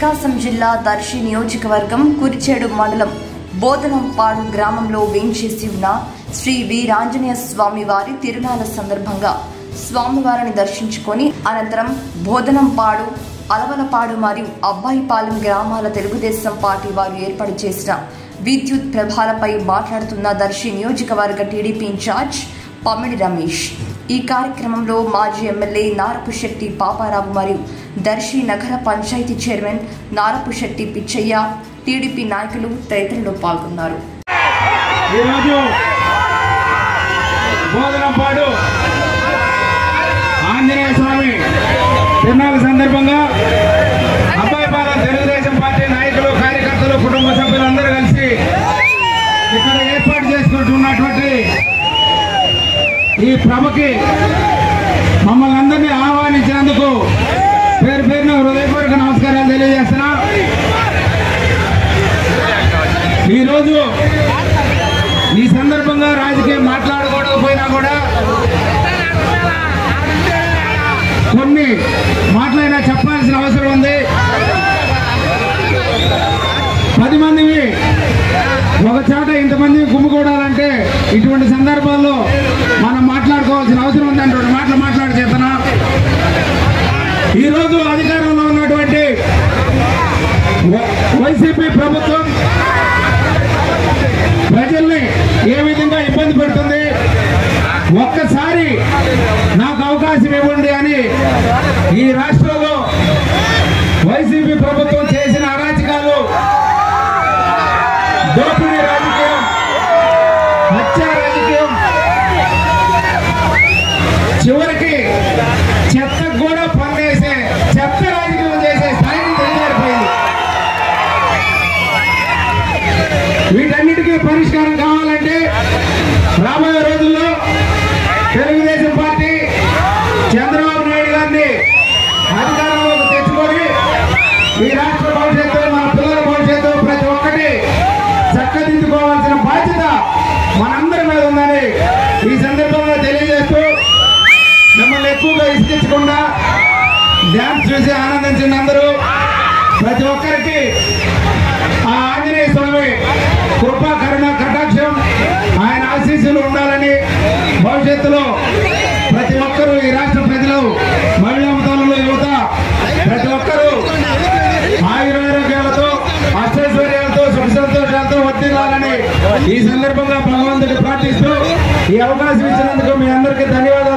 ప్రకాశం జిల్లా దర్శి నియోజకవర్గం కురిచేడు మండలం బోధనంపాడు గ్రామంలో వేంచేసి ఉన్న శ్రీ వీరాంజనేయ స్వామి వారి తిరునాళ్ల సందర్భంగా స్వామివారిని దర్శించుకొని అనంతరం బోధనంపాడు అలవలపాడు మరియు అబ్బాయిపాలెం గ్రామాల తెలుగుదేశం పార్టీ వారు ఏర్పాటు చేసిన విద్యుత్ ప్రభాలపై మాట్లాడుతున్న దర్శి నియోజకవర్గ టీడీపీ ఇన్ఛార్జ్ పమ్మిడి రమేష్ ఈ కార్యక్రమంలో మాజీ ఎమ్మెల్యే నారపుశెట్టి పాపారావు మరియు దర్శి నగర పంచాయతీ చైర్మన్ నారపుశెట్టి పిచ్చయ్య టీడీపీ నాయకులు తదితరులు పాల్గొన్నారు ఈరోజు బోధనంపాడు ఆంజనేయ స్వామి తిరునాళ్ళ సందర్భంగా అబ్బాయిపాలెం తెలుగుదేశం పార్టీ నాయకులు కార్యకర్తలు కుటుంబ సభ్యులందరూ కలిసి ఇక్కడ ఏర్పాటు చేసుకుంటున్నటువంటి ఈ ప్రభకి మమ్మల్ని అందరినీ ఆహ్వానించినందుకు పేరు పేరున హృదయపూర్వక నమస్కారాలు తెలియజేస్తున్నా ఈరోజు ఈ సందర్భంగా రాజకీయం మాట్లాడకూడకపోయినా కూడా కొన్ని మాటలైనా చెప్పాల్సిన అవసరం ఉంది పది మందివి ఒక చాట ఇంతమంది గుమ్ముకూడాలంటే ఇటువంటి సందర్భాల్లో మనం మాట్లాడుకోవాల్సిన అవసరం ఉంది అంటే రెండు మాటలు మాట్లాడి చేస్తున్నా ఈరోజు అధికారంలో ఉన్నటువంటి వై- వైసీపీ ప్రభుత్వం ప్రజల్ని ఏ విధంగా ఇబ్బంది పెడుతుంది ఒక్కసారి నాకు అవకాశం ఇవ్వండి అని ఈ రాష్ట్రంలో వైసీపీ ప్రభుత్వం చేసిన అరాచకాలు దోపిడీ రాజకీయం హత్య రాజకీయం చివరికి చెత్తకు కూడా పన్నేసే చెత్త రాజకీయం చేసే స్థాయికి దిగజారిపోయింది వీటన్నిటికీ పరిష్కారం కావాలంటే రాబోయే రోజుల్లో తెలుగుదేశం పార్టీ చంద్రబాబు నాయుడు గారిని అధికారంలోకి తెచ్చుకొని ఈ రాష్ట్ర భవిష్యత్తు మన పిల్లల భవిష్యత్తు ప్రతి ఒక్కటి చక్కదిద్దుకోవాల్సిన బాధ్యత మనందరి మీద ఉందని ఈ సందర్భంగా తెలియజేస్తూ మిమ్మల్ని ఎక్కువగా ఇసుకించకుండా డ్యాన్స్ చూసి ఆనందించిన అందరూ ప్రతి ఒక్కరికి ఆ ఆంజనేయ స్వామి కృప కరుణ కటాక్షం ఆయన ఆశీస్సులు ఉండాలని భవిష్యత్తులో ప్రతి ఒక్కరూ ఈ రాష్ట్ర ప్రజలు మహిళా మతాలలో యువత ప్రతి ఒక్కరూ ఆయురారోగ్యాలతో అష్టైశ్వర్యాలతో సుఖ సంతోషాలతో వర్తిల్లాలని ఈ సందర్భంగా భగవంతుడి ప్రార్థిస్తూ ఈ అవకాశం ఇచ్చినందుకు మీ అందరికీ ధన్యవాదాలు